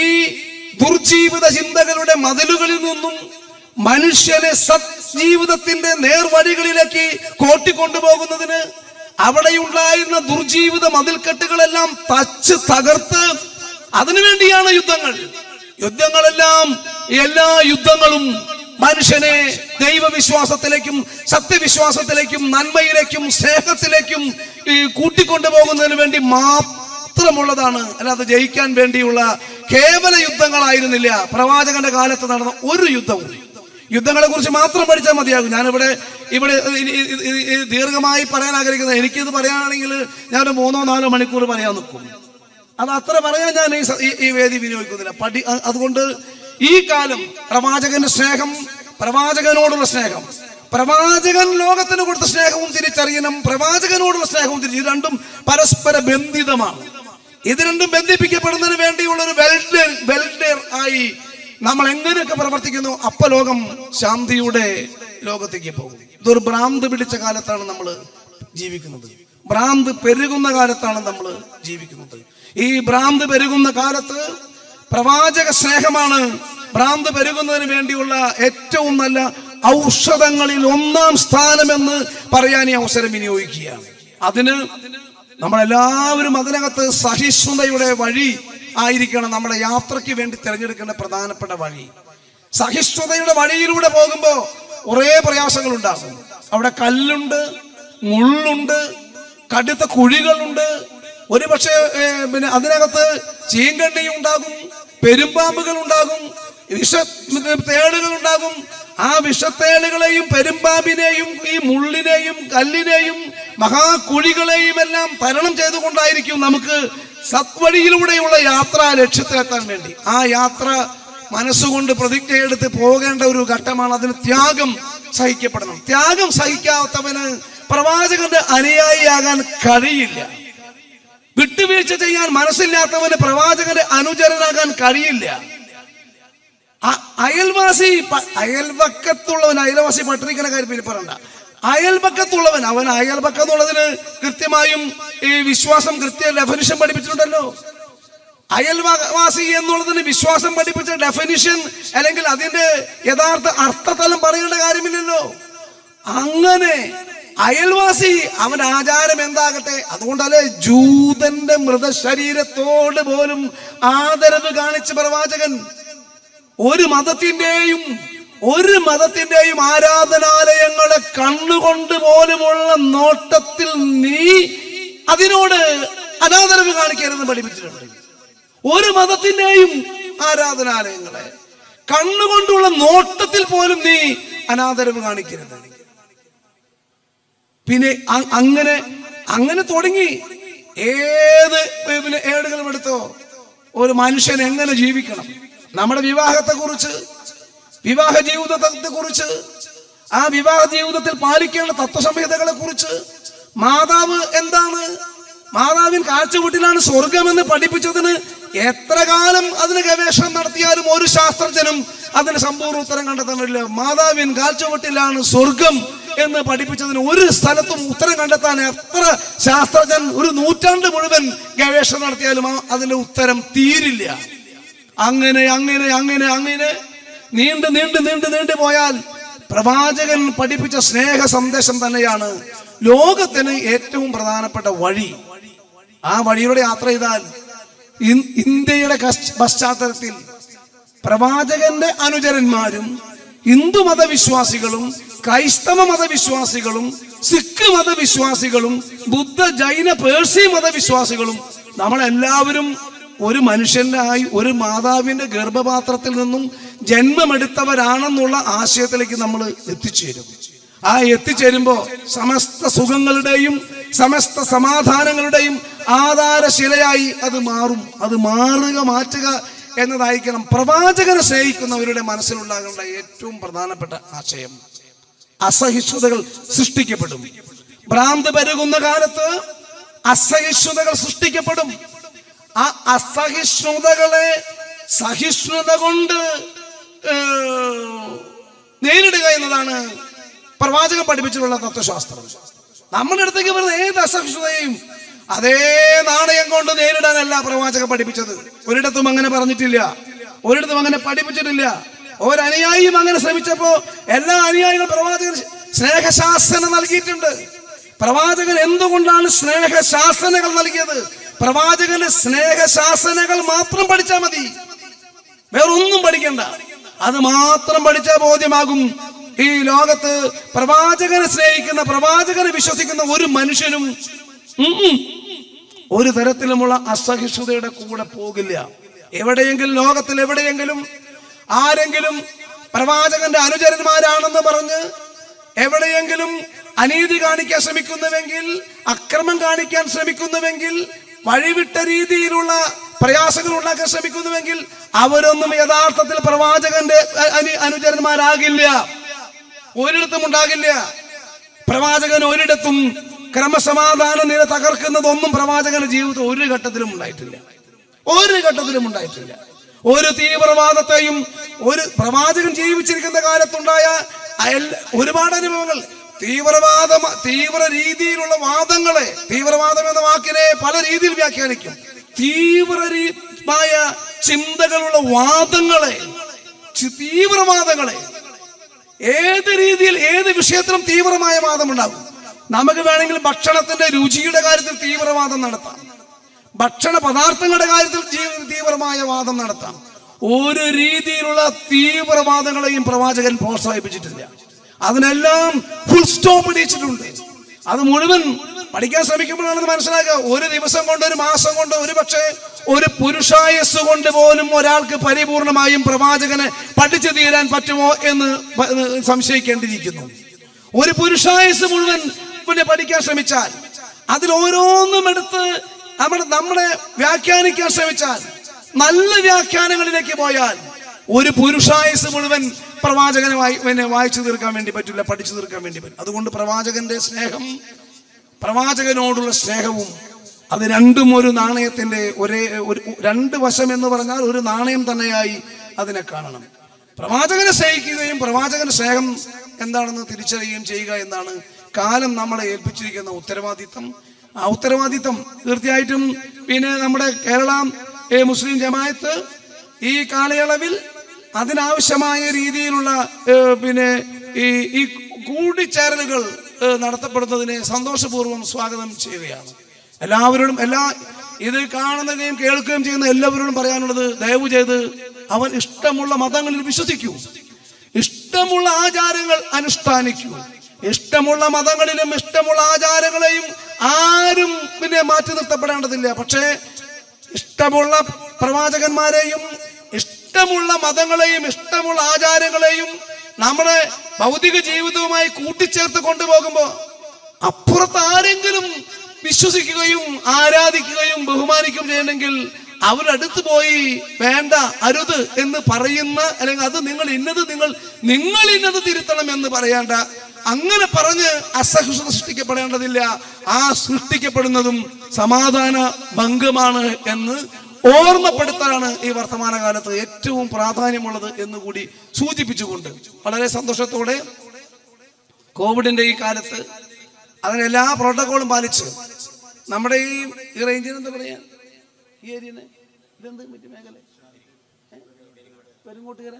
ദുർജീവിത ചിന്തകളുടെ മതിലുകളിൽ നിന്നും മനുഷ്യനെ സത്ജീവിതത്തിന്റെ നേർവഴികളിലേക്ക് കോട്ടിക്കൊണ്ടുപോകുന്നതിന് അവിടെയുണ്ടായിരുന്ന ദുർജീവിത മതിൽക്കെട്ടുകളെല്ലാം തച്ച് തകർത്ത് അതിനുവേണ്ടിയാണ് യുദ്ധങ്ങൾ യുദ്ധങ്ങളെല്ലാം എല്ലാ യുദ്ധങ്ങളും മനുഷ്യനെ ദൈവവിശ്വാസത്തിലേക്കും സത്യവിശ്വാസത്തിലേക്കും നന്മയിലേക്കും സ്നേഹത്തിലേക്കും ഈ കൂട്ടിക്കൊണ്ടുപോകുന്നതിന് വേണ്ടി മാത്രമുള്ളതാണ് അല്ലാതെ ജയിക്കാൻ വേണ്ടിയുള്ള കേവല യുദ്ധങ്ങളായിരുന്നില്ല പ്രവാചകന്റെ കാലത്ത് നടന്ന ഒരു യുദ്ധവും യുദ്ധങ്ങളെ കുറിച്ച് മാത്രം പഠിച്ചാൽ മതിയാകും ഞാനിവിടെ ഇവിടെ ഇ- ഇ- ഇ- ഇ- ദീർഘമായി പറയാൻ ആഗ്രഹിക്കുന്നത് എനിക്കിത് പറയാനാണെങ്കിൽ ഞാൻ മൂന്നോ നാലോ മണിക്കൂർ പറയാൻ നിൽക്കും അത് അത്ര പറയാൻ ഞാൻ ഈ സ- ഈ- ഈ വേദി വിനിയോഗിക്കുന്നില്ല പഠി അ- അതുകൊണ്ട് ഈ കാലം പ്രവാചകന്റെ സ്നേഹം പ്രവാചകനോടുള്ള സ്നേഹം പ്രവാചകൻ ലോകത്തിന് കൊടുത്ത സ്നേഹവും തിരിച്ചറിയണം പ്രവാചകനോടുള്ള സ്നേഹവും തിരിച്ച് ഇത് രണ്ടും പരസ്പര ബന്ധിതമാണ് ഇത് രണ്ടും ബന്ധിപ്പിക്കപ്പെടുന്നതിന് വേണ്ടിയുള്ള ഒരു വെൽഡർ വെൽഡർ ആയി നമ്മൾ എങ്ങനെയൊക്കെ പ്രവർത്തിക്കുന്നു അപ്പ ലോകം ശാന്തിയുടെ ലോകത്തേക്ക് പോകും ഇതൊരു ഭ്രാന്ത് പിടിച്ച കാലത്താണ് നമ്മൾ ജീവിക്കുന്നത് ഭ്രാന്ത് പെരുകുന്ന കാലത്താണ് നമ്മൾ ജീവിക്കുന്നത് ഈ ഭ്രാന്ത് പെരുകുന്ന കാലത്ത് പ്രവാചക സ്നേഹമാണ് ഭ്രാന്ത് പെരുകുന്നതിന് വേണ്ടിയുള്ള ഏറ്റവും നല്ല ഔഷധങ്ങളിൽ ഒന്നാം സ്ഥാനമെന്ന് പറയാൻ ഈ അവസരം വിനിയോഗിക്കുകയാണ് അതിന് നമ്മളെല്ലാവരും അതിനകത്ത് സഹിഷ്ണുതയുടെ വഴി ആയിരിക്കണം നമ്മുടെ യാത്രയ്ക്ക് വേണ്ടി തിരഞ്ഞെടുക്കേണ്ട പ്രധാനപ്പെട്ട വഴി സഹിഷ്ണുതയുടെ വഴിയിലൂടെ പോകുമ്പോൾ കുറേ പ്രയാസങ്ങൾ ഉണ്ടാകും അവിടെ കല്ലുണ്ട് മുള്ളുണ്ട് കടുത്ത കുഴികളുണ്ട് ഒരു പക്ഷേ പിന്നെ അതിനകത്ത് ചീങ്കണ്ണി ഉണ്ടാകും പെരുമ്പാമ്പുകൾ ഉണ്ടാകും വിഷ തേളുകൾ ഉണ്ടാകും ആ വിഷത്തേളുകളെയും പെരുമ്പാമ്പിനെയും ഈ മുള്ളിനെയും കല്ലിനെയും മഹാകുഴികളെയും എല്ലാം തരണം ചെയ്തുകൊണ്ടായിരിക്കും നമുക്ക് സത്വഴിയിലൂടെയുള്ള യാത്ര ലക്ഷ്യത്തിലെത്താൻ വേണ്ടി ആ യാത്ര മനസ്സുകൊണ്ട് പ്രതിജ്ഞയെടുത്ത് പോകേണ്ട ഒരു ഘട്ടമാണ് അതിന് ത്യാഗം സഹിക്കപ്പെടണം ത്യാഗം സഹിക്കാത്തവന് പ്രവാചകന്റെ അനുയായിയാകാൻ കഴിയില്ല വിട്ടുവീഴ്ച ചെയ്യാൻ മനസ്സില്ലാത്തവന് പ്രവാചകന്റെ അനുചരനാകാൻ കഴിയില്ല അ- അയൽവാസി പ- അയൽപക്കത്തുള്ളവൻ അയൽവാസി പട്ടിണിക്കുന്ന കാര്യം പിന്നെ പറയണ്ട അയൽപക്കത്തുള്ളവൻ അവൻ അയൽപക്കം എന്നുള്ളതിന് കൃത്യമായും ഈ വിശ്വാസം കൃത്യ ഡെഫിനിഷൻ പഠിപ്പിച്ചിട്ടുണ്ടല്ലോ അയൽവാസി എന്നുള്ളതിന് വിശ്വാസം പഠിപ്പിച്ച ഡെഫിനിഷൻ അല്ലെങ്കിൽ അതിന്റെ യഥാർത്ഥ അർത്ഥതലം പറയേണ്ട കാര്യമില്ലല്ലോ അങ്ങനെ അയൽവാസി അവൻ ആചാരം എന്താകട്ടെ അതുകൊണ്ടല്ലേ ജൂതന്റെ മൃതശരീരത്തോട് പോലും ആദരവ് കാണിച്ച പ്രവാചകൻ ഒരു മതത്തിന്റെയും ഒരു മതത്തിന്റെയും ആരാധനാലയങ്ങളെ കണ്ണുകൊണ്ട് പോലുമുള്ള നോട്ടത്തിൽ നീ അതിനോട് അനാദരവ് കാണിക്കരുതെന്ന് പഠിപ്പിച്ചിട്ടുണ്ട് ഒരു മതത്തിന്റെയും ആരാധനാലയങ്ങളെ കണ്ണുകൊണ്ടുള്ള നോട്ടത്തിൽ പോലും നീ അനാദരവ് കാണിക്കരുത് പിന്നെ അ- അങ്ങനെ അങ്ങനെ തുടങ്ങി ഏത് പിന്നെ ഏടുകളും എടുത്തോ ഒരു മനുഷ്യൻ എങ്ങനെ ജീവിക്കണം നമ്മുടെ വിവാഹത്തെ കുറിച്ച് വിവാഹ ജീവിതത്തെ കുറിച്ച് ആ വിവാഹ ജീവിതത്തിൽ പാലിക്കേണ്ട തത്വസംഹിതകളെ കുറിച്ച് മാതാവ് എന്താണ് മാതാവിൻ കാഴ്ചവീട്ടിലാണ് സ്വർഗമെന്ന് പഠിപ്പിച്ചതിന് എത്ര കാലം അതിന് ഗവേഷണം നടത്തിയാലും ഒരു ശാസ്ത്രജ്ഞനും അതിന് സമ്പൂർണ്ണ ഉത്തരം കണ്ടെത്താനില്ല മാതാവിൻ കാഴ്ചവീട്ടിലാണ് സ്വർഗം എന്ന് പഠിപ്പിച്ചതിന് ഒരു സ്ഥലത്തും ഉത്തരം കണ്ടെത്താൻ എത്ര ശാസ്ത്രജ്ഞൻ ഒരു നൂറ്റാണ്ട് മുഴുവൻ ഗവേഷണം നടത്തിയാലും ആ- അതിന്റെ ഉത്തരം തീരില്ല അങ്ങനെ അങ്ങനെ അങ്ങനെ അങ്ങനെ നീണ്ട് നീണ്ട് നീണ്ട് നീണ്ടു പോയാൽ പ്രവാചകൻ പഠിപ്പിച്ച സ്നേഹ സന്ദേശം തന്നെയാണ് ലോകത്തിന് ഏറ്റവും പ്രധാനപ്പെട്ട വഴി ആ വഴിയിലൂടെ യാത്ര ചെയ്താൽ ഇൻ- ഇന്ത്യയുടെ കശ്- പശ്ചാത്തലത്തിൽ പ്രവാചകന്റെ അനുചരന്മാരും ഹിന്ദു മതവിശ്വാസികളും ക്രൈസ്തവ മതവിശ്വാസികളും സിഖ് മതവിശ്വാസികളും ബുദ്ധ ജൈന പേർസി മതവിശ്വാസികളും നമ്മളെല്ലാവരും ഒരു മനുഷ്യനായി ഒരു മാതാവിന്റെ ഗർഭപാത്രത്തിൽ നിന്നും ജന്മമെടുത്തവരാണെന്നുള്ള ആശയത്തിലേക്ക് നമ്മൾ എത്തിച്ചേരും ആ എത്തിച്ചേരുമ്പോ സമസ്ത സുഖങ്ങളുടെയും സമസ്ത സമാധാനങ്ങളുടെയും ആധാരശിലയായി അത് മാറും അത് മാറുക മാറ്റുക എന്നതായിരിക്കണം പ്രവാചകനെ സ്നേഹിക്കുന്നവരുടെ മനസ്സിലുണ്ടാകേണ്ട ഏറ്റവും പ്രധാനപ്പെട്ട ആശയം അസഹിഷ്ണുതകൾ സൃഷ്ടിക്കപ്പെടും ഭ്രാന്ത് പെരുകുന്ന കാലത്ത് അസഹിഷ്ണുതകൾ സൃഷ്ടിക്കപ്പെടും ആ അസഹിഷ്ണുതകളെ സഹിഷ്ണുത കൊണ്ട് ഏഹ്, നേരിടുക എന്നതാണ് പ്രവാചകൻ പഠിപ്പിച്ചിട്ടുള്ള തത്വശാസ്ത്രം നമ്മുടെ അടുത്തേക്ക് വരുന്ന ഏത് അസഹിഷ്ണുതയും അതേ നാണയം കൊണ്ട് നേരിടാനല്ല പ്രവാചകൻ പഠിപ്പിച്ചത് ഒരിടത്തും അങ്ങനെ പറഞ്ഞിട്ടില്ല ഒരിടത്തും അങ്ങനെ പഠിപ്പിച്ചിട്ടില്ല ഒരനുയായിയും അങ്ങനെ ശ്രമിച്ചപ്പോ എല്ലാ അനുയായികളും പ്രവാചകൻ സ്നേഹശാസന നൽകിയിട്ടുണ്ട് പ്രവാചകൻ എന്തുകൊണ്ടാണ് സ്നേഹശാസനകൾ നൽകിയത് പ്രവാചകന്റെ സ്നേഹശാസനകൾ മാത്രം പഠിച്ചാൽ മതി വേറൊന്നും പഠിക്കണ്ട അത് മാത്രം പഠിച്ചാൽ ബോധ്യമാകും ഈ ലോകത്ത് പ്രവാചകനെ സ്നേഹിക്കുന്ന പ്രവാചകനെ വിശ്വസിക്കുന്ന ഒരു മനുഷ്യനും ഉം ഉം ഒരു തരത്തിലുമുള്ള അസഹിഷ്ണുതയുടെ കൂടെ പോകില്ല എവിടെയെങ്കിലും ലോകത്തിൽ എവിടെയെങ്കിലും ആരെങ്കിലും പ്രവാചകന്റെ അനുചരന്മാരാണെന്ന് പറഞ്ഞ് എവിടെയെങ്കിലും അനീതി കാണിക്കാൻ ശ്രമിക്കുന്നുവെങ്കിൽ അക്രമം കാണിക്കാൻ ശ്രമിക്കുന്നുവെങ്കിൽ വഴിവിട്ട രീതിയിലുള്ള പ്രയാസങ്ങൾ ഉണ്ടാക്കാൻ ശ്രമിക്കുന്നുവെങ്കിൽ അവരൊന്നും യഥാർത്ഥത്തിൽ പ്രവാചകന്റെ അ- അനു- അനുചരന്മാരാകില്ല ഒരിടത്തും ഉണ്ടാകില്ല പ്രവാചകൻ ഒരിടത്തും ക്രമസമാധാന നില തകർക്കുന്നതൊന്നും പ്രവാചകന്റെ ജീവിതത്തിൽ ഒരു ഘട്ടത്തിലും ഉണ്ടായിട്ടില്ല ഒരു ഘട്ടത്തിലും ഉണ്ടായിട്ടില്ല ഒരു തീവ്രവാദത്തെയും ഒരു പ്രവാചകൻ ജീവിച്ചിരിക്കുന്ന കാലത്തുണ്ടായ അയൽ- ഒരുപാട് അനുഭവങ്ങൾ തീവ്രവാദ തീവ്ര രീതിയിലുള്ള വാദങ്ങളെ തീവ്രവാദം എന്ന വാക്കിനെ പല രീതിയിൽ വ്യാഖ്യാനിക്കും തീവ്രമായ ചിന്തകളുള്ള വാദങ്ങളെ ചി- തീവ്രവാദങ്ങളെ ഏത് രീതിയിൽ ഏത് വിഷയത്തിലും തീവ്രമായ വാദം ഉണ്ടാകും നമുക്ക് വേണമെങ്കിൽ ഭക്ഷണത്തിന്റെ രുചിയുടെ കാര്യത്തിൽ തീവ്രവാദം നടത്താം ഭക്ഷണ പദാർത്ഥങ്ങളുടെ കാര്യത്തിൽ ജീ- തീവ്രമായ വാദം നടത്താം ഒരു രീതിയിലുള്ള തീവ്രവാദങ്ങളെയും പ്രവാചകൻ പ്രോത്സാഹിപ്പിച്ചിട്ടില്ല അതിനെല്ലാം ഫുൾ സ്റ്റോപ്പ് ഇടിച്ചിട്ടുണ്ട് അത് മുഴുവൻ പഠിക്കാൻ ശ്രമിക്കുമ്പോഴാണ് ഇത് മനസ്സിലാക്കുക ഒരു ദിവസം കൊണ്ട് ഒരു മാസം കൊണ്ട് ഒരു പക്ഷേ ഒരു പുരുഷായസ് കൊണ്ട് പോലും ഒരാൾക്ക് പരിപൂർണമായും പ്രവാചകനെ പഠിച്ചു തീരാൻ പറ്റുമോ എന്ന് പ- സംശയിക്കേണ്ടിയിരിക്കുന്നു ഒരു പുരുഷായസ് മുഴുവൻ പിന്നെ പഠിക്കാൻ ശ്രമിച്ചാൽ അതിൽ ഓരോന്നും എടുത്ത് നമ്മുടെ നമ്മളെ വ്യാഖ്യാനിക്കാൻ ശ്രമിച്ചാൽ നല്ല വ്യാഖ്യാനങ്ങളിലേക്ക് പോയാൽ ഒരു പുരുഷായസ് മുഴുവൻ പ്രവാചകനെ വായി പിന്നെ വായിച്ചു തീർക്കാൻ വേണ്ടി പറ്റില്ല പഠിച്ചു തീർക്കാൻ വേണ്ടി പറ്റും അതുകൊണ്ട് പ്രവാചകന്റെ സ്നേഹം പ്രവാചകനോടുള്ള സ്നേഹവും അത് രണ്ടും ഒരു നാണയത്തിന്റെ ഒരേ ഒരു രണ്ട് വശം എന്ന് പറഞ്ഞാൽ ഒരു നാണയം തന്നെയായി അതിനെ കാണണം പ്രവാചകനെ സ്നേഹിക്കുകയും പ്രവാചകന്റെ സ്നേഹം എന്താണെന്ന് തിരിച്ചറിയുകയും ചെയ്യുക എന്നാണ് കാലം നമ്മളെ ഏൽപ്പിച്ചിരിക്കുന്ന ഉത്തരവാദിത്തം ആ ഉത്തരവാദിത്തം തീർച്ചയായിട്ടും പിന്നെ നമ്മുടെ കേരള ഏ, മുസ്ലിം ജമായത്ത് ഈ കാലയളവിൽ അതിനാവശ്യമായ രീതിയിലുള്ള ഏ, പിന്നെ ഈ ഈ കൂടിച്ചേരലുകൾ ഏ, നടത്തപ്പെടുന്നതിനെ സന്തോഷപൂർവ്വം സ്വാഗതം ചെയ്യുകയാണ് എല്ലാവരോടും എല്ലാ ഇത് കാണുകയും കേൾക്കുകയും ചെയ്യുന്ന എല്ലാവരോടും പറയാനുള്ളത് ദയവ് ചെയ്ത് അവൻ ഇഷ്ടമുള്ള മതങ്ങളിൽ വിശ്വസിക്കൂ ഇഷ്ടമുള്ള ആചാരങ്ങൾ അനുഷ്ഠാനിക്കൂ ഇഷ്ടമുള്ള മതങ്ങളിലും ഇഷ്ടമുള്ള ആചാരങ്ങളെയും ആരും പിന്നെ മാറ്റി നിർത്തപ്പെടേണ്ടതില്ല പക്ഷേ ഇഷ്ടമുള്ള പ്രവാചകന്മാരെയും ഇഷ്ടമുള്ള മതങ്ങളെയും ഇഷ്ടമുള്ള ആചാരങ്ങളെയും നമ്മുടെ ഭൗതിക ജീവിതവുമായി കൂട്ടിച്ചേർത്ത് കൊണ്ടുപോകുമ്പോൾ അപ്പുറത്ത് ആരെങ്കിലും വിശ്വസിക്കുകയും ആരാധിക്കുകയും ബഹുമാനിക്കുകയും ചെയ്യണമെങ്കിൽ അവരുടെ അടുത്ത് പോയി വേണ്ട അരുത് എന്ന് പറയുന്ന അല്ലെങ്കിൽ അത് നിങ്ങൾ ഇന്നത് നിങ്ങൾ നിങ്ങൾ ഇന്നത് തിരുത്തണം എന്ന് പറയേണ്ട അങ്ങനെ പറഞ്ഞ് അസഹിഷ്ണുത സൃഷ്ടിക്കപ്പെടേണ്ടതില്ല ആ സൃഷ്ടിക്കപ്പെടുന്നതും സമാധാന ഭംഗമാണ് എന്ന് ഓർമ്മപ്പെടുത്താനാണ് ഈ വർത്തമാനകാലത്ത് ഏറ്റവും പ്രാധാന്യമുള്ളത് എന്ന് കൂടി സൂചിപ്പിച്ചുകൊണ്ട് വളരെ സന്തോഷത്തോടെ കോവിഡിന്റെ ഈ കാലത്ത് അതിന് എല്ലാ പ്രോട്ടോക്കോളും പാലിച്ച് നമ്മുടെ ഈ ഈ റേഞ്ചിന് എന്താ പറയാ ഈ ഏരിയന് ഇതെന്ത് മറ്റു മേഖല ഏ? പെരുങ്ങോട്ടുകര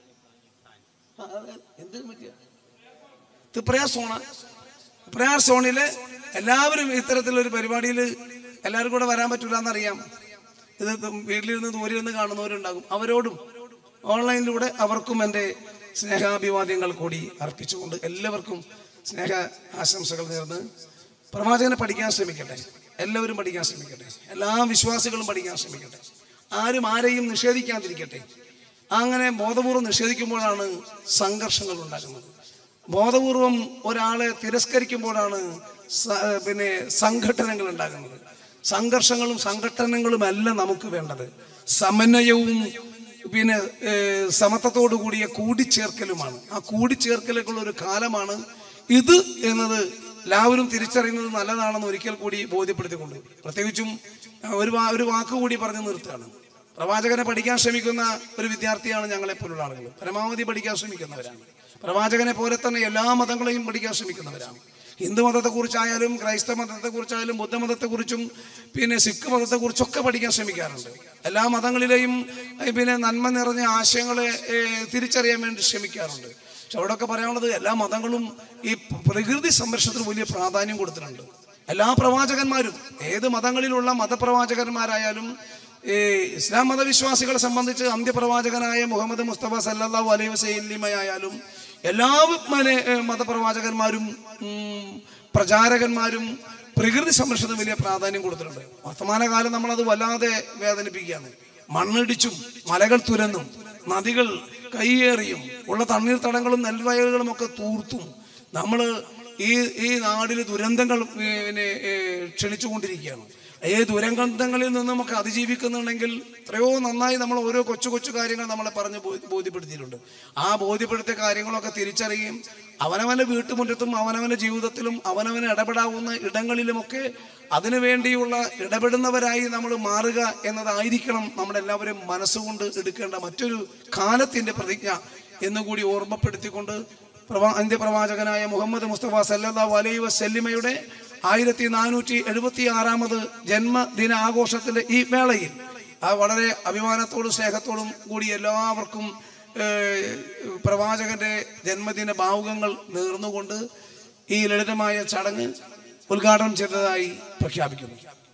ആ, അതെ. എന്ത് പറ്റിയ ത്രിപ്രയാർ സോണ ത്രിപ്രയാർ സോണില് എല്ലാവരും ഇത്തരത്തിലൊരു പരിപാടിയിൽ എല്ലാവരും കൂടെ വരാൻ പറ്റൂല എന്നറിയാം ഇത് വീട്ടിലിരുന്ന് ദൂരെയിരുന്ന് കാണുന്നവരുണ്ടാകും അവരോടും ഓൺലൈനിലൂടെ അവർക്കും എൻ്റെ സ്നേഹാഭിവാദ്യങ്ങൾ കൂടി അർപ്പിച്ചുകൊണ്ട് എല്ലാവർക്കും സ്നേഹ ആശംസകൾ നേർന്ന് പ്രവാചകനെ പഠിക്കാൻ ശ്രമിക്കട്ടെ എല്ലാവരും പഠിക്കാൻ ശ്രമിക്കട്ടെ എല്ലാ വിശ്വാസികളും പഠിക്കാൻ ശ്രമിക്കട്ടെ ആരും ആരെയും നിഷേധിക്കാതിരിക്കട്ടെ അങ്ങനെ ബോധപൂർവം നിഷേധിക്കുമ്പോഴാണ് സംഘർഷങ്ങൾ ഉണ്ടാകുന്നത് ബോധപൂർവം ഒരാളെ തിരസ്കരിക്കുമ്പോഴാണ് സ- പിന്നെ സംഘടനകൾ ഉണ്ടാകുന്നത് സംഘർഷങ്ങളും സംഘടനകളും അല്ല നമുക്ക് വേണ്ടത് സമന്വയവും പിന്നെ ഏഹ്, സമത്വത്തോടു കൂടിയ കൂടിച്ചേർക്കലുമാണ് ആ കൂടിച്ചേർക്കലൊക്കെയുള്ള ഒരു കാലമാണ് ഇത് എന്നത് എല്ലാവരും തിരിച്ചറിയുന്നത് നല്ലതാണെന്ന് ഒരിക്കൽ കൂടി ബോധ്യപ്പെടുത്തിക്കൊണ്ട് പ്രത്യേകിച്ചും അഹ്, ഒരു വാ- ഒരു വാക്ക് കൂടി പറഞ്ഞു നിർത്തുകയാണ് പ്രവാചകനെ പഠിക്കാൻ ശ്രമിക്കുന്ന ഒരു വിദ്യാർത്ഥിയാണ് ഞങ്ങളെ പോലുള്ള ആളുകൾ പരമാവധി പഠിക്കാൻ ശ്രമിക്കുന്നവരാണ് പ്രവാചകനെ പോലെ തന്നെ എല്ലാ മതങ്ങളെയും പഠിക്കാൻ ശ്രമിക്കുന്നവരാണ് ഹിന്ദു മതത്തെക്കുറിച്ചായാലും ക്രൈസ്തവ മതത്തെക്കുറിച്ചായാലും ബുദ്ധമതത്തെക്കുറിച്ചും പിന്നെ സിഖ് മതത്തെക്കുറിച്ചൊക്കെ പഠിക്കാൻ ശ്രമിക്കാറുണ്ട് എല്ലാ മതങ്ങളിലെയും ഏ, പിന്നെ നന്മ നിറഞ്ഞ ആശയങ്ങളെ ഏ, തിരിച്ചറിയാൻ വേണ്ടി ശ്രമിക്കാറുണ്ട് പക്ഷെ അവിടെയൊക്കെ പറയാനുള്ളത് എല്ലാ മതങ്ങളും ഈ പ്രകൃതി സംരക്ഷണത്തിന് വലിയ പ്രാധാന്യം കൊടുത്തിട്ടുണ്ട് എല്ലാ പ്രവാചകന്മാരും ഏത് മതങ്ങളിലുള്ള മതപ്രവാചകന്മാരായാലും ഈ ഇസ്ലാം മതവിശ്വാസികളെ സംബന്ധിച്ച് അന്ത്യപ്രവാചകനായ മുഹമ്മദ് മുസ്തഫ സല്ലല്ലാഹു അലൈഹി വസല്ലമയായാലും എല്ലാ മന- ഏ, മതപ്രവാചകന്മാരും ഉം, പ്രചാരകന്മാരും പ്രകൃതി സംരക്ഷണത്തിന് വലിയ പ്രാധാന്യം കൊടുത്തിട്ടുണ്ട് വർത്തമാനകാലം നമ്മളത് വല്ലാതെ വേദനിപ്പിക്കുകയാണ് മണ്ണിടിച്ചും മലകൾ തുരന്നും നദികൾ കൈയേറിയും ഉള്ള തണ്ണീർത്തടങ്ങളും നെൽവയലുകളും ഒക്കെ തൂർത്തും നമ്മൾ ഈ ഈ നാടിൽ ദുരന്തങ്ങൾ പിന്നെ ഏ, ക്ഷണിച്ചുകൊണ്ടിരിക്കുകയാണ് ഈ ദുരന്തങ്ങളിൽ നിന്ന് നമുക്ക് അതിജീവിക്കുന്നുണ്ടെങ്കിൽ എത്രയോ നന്നായി നമ്മൾ ഓരോ കൊച്ചു കൊച്ചു കാര്യങ്ങൾ നമ്മളെ പറഞ്ഞ് ബോ- ബോധ്യപ്പെടുത്തിയിട്ടുണ്ട് ആ ബോധ്യപ്പെടുത്തിയ കാര്യങ്ങളൊക്കെ തിരിച്ചറിയുകയും അവനവൻ്റെ വീട്ടുമുറ്റത്തും അവനവൻ്റെ ജീവിതത്തിലും അവനവന് ഇടപെടാവുന്ന ഇടങ്ങളിലുമൊക്കെ അതിനു വേണ്ടിയുള്ള ഇടപെടുന്നവരായി നമ്മൾ മാറുക എന്നതായിരിക്കണം നമ്മുടെ എല്ലാവരും മനസ്സുകൊണ്ട് എടുക്കേണ്ട മറ്റൊരു കാലത്തിൻ്റെ പ്രതിജ്ഞ എന്നുകൂടി ഓർമ്മപ്പെടുത്തിക്കൊണ്ട് പ്രവാ അന്ത്യപ്രവാചകനായ മുഹമ്മദ് മുസ്തഫ സല്ലല്ലാഹു അലൈഹി വസല്ലിമയുടെ ആയിരത്തി നാനൂറ്റി എഴുപത്തി ആറാമത് ജന്മദിന ആഘോഷത്തിന്റെ ഈ വേളയിൽ ആ വളരെ അഭിമാനത്തോടും സ്നേഹത്തോടും കൂടി എല്ലാവർക്കും ഏഹ്, പ്രവാചകന്റെ ജന്മദിന ഭാവുകങ്ങൾ നേർന്നുകൊണ്ട് ഈ ലളിതമായ ചടങ്ങ് ഉദ്ഘാടനം ചെയ്തതായി പ്രഖ്യാപിക്കുന്നു